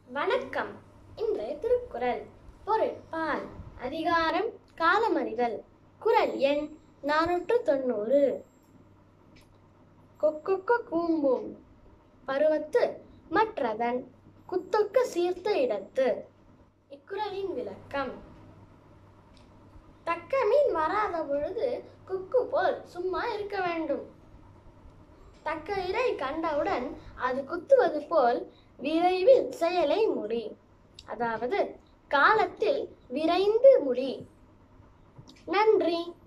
வணக்கம் இன்றைய திருக்குறள் பொருள் பால் அதிகாரம் காலமறிதல் குறள் எண் நானூற்று தொண்ணூறு கொக்கொக்க கூம்பும் பருவத்து மற்றதன் குத்தொக்க சீர்த்த இடத்து இக்குறளின் விளக்கம் தக்க மீன் வராத பொழுது குக்கு போல் சும்மா இருக்க வேண்டும் தக்க இறை கண்டவுடன் அது குத்துவது போல் விரைவில் செயலை முடி அதாவது காலத்தில் விரைந்து முடி நன்றி